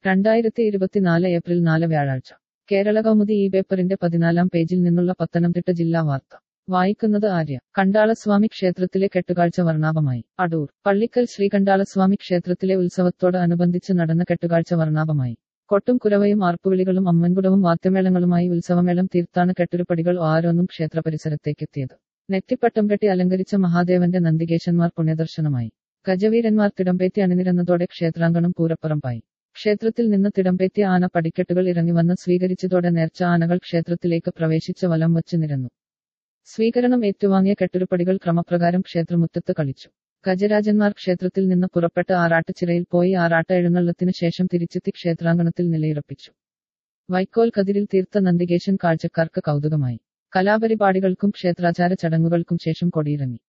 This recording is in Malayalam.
രണ്ടായിരത്തി ഇരുപത്തിനാല് ഏപ്രിൽ നാല് വ്യാഴാഴ്ച കേരള കൗമുദി ഈ പേപ്പറിന്റെ പതിനാലാം പേജിൽ നിന്നുള്ള പത്തനംതിട്ട ജില്ലാ വാർത്ത വായിക്കുന്നത് ആര്യ കണ്ടാളസ്വാമി ക്ഷേത്രത്തിലെ കെട്ടുകാഴ്ച വർണ്ണാഭമായി അടൂർ പള്ളിക്കൽ ശ്രീകണ്ഠാളസ്വാമി ക്ഷേത്രത്തിലെ ഉത്സവത്തോട് അനുബന്ധിച്ച് നടന്ന കെട്ടുകാഴ്ച വർണ്ണാഭമായി കൊട്ടും കുരവയും ആർപ്പുവിളികളും അമ്മൻകുടവും വാദ്യമേളങ്ങളുമായി ഉത്സവമേളം തീർത്താണ് കെട്ടുരുപ്പടികൾ ഓരോന്നും ക്ഷേത്ര പരിസരത്തേക്കെത്തിയത് നെറ്റിപ്പട്ടം കെട്ടി അലങ്കരിച്ച മഹാദേവന്റെ നന്ദികേശന്മാർ പുണ്യദർശനമായി ഗജവീരന്മാർ തിടമ്പേറ്റി അണിനിരന്നതോടെ ക്ഷേത്രാങ്കണം പൂരപ്പറമ്പായി ക്ഷേത്രത്തിൽ നിന്ന് തിടമ്പേറ്റിയ ആന പടിക്കെട്ടുകൾ ഇറങ്ങി വന്ന് സ്വീകരിച്ചതോടെ നേർച്ച ആനകൾ ക്ഷേത്രത്തിലേക്ക് പ്രവേശിച്ച് വലം വച്ച് നിരന്നു സ്വീകരണം ഏറ്റുവാങ്ങിയ കെട്ടുരുപ്പടികൾ ക്രമപ്രകാരം ക്ഷേത്രമുറ്റത്ത് കളിച്ചു ഗജരാജന്മാർ ക്ഷേത്രത്തിൽ നിന്ന് പുറപ്പെട്ട് ആറാട്ടുചിറയിൽ പോയി ആറാട്ട് എഴുന്നള്ളത്തിന് ശേഷം തിരിച്ചെത്തി ക്ഷേത്രാങ്കണത്തിൽ നിലയുറപ്പിച്ചു വൈക്കോൽ കതിരിൽ തീർത്ത നന്ദികേശൻ കാഴ്ചക്കാർക്ക് കൗതുകമായി കലാപരിപാടികൾക്കും ക്ഷേത്രാചാര ചടങ്ങുകൾക്കും ശേഷം കൊടിയിറങ്ങി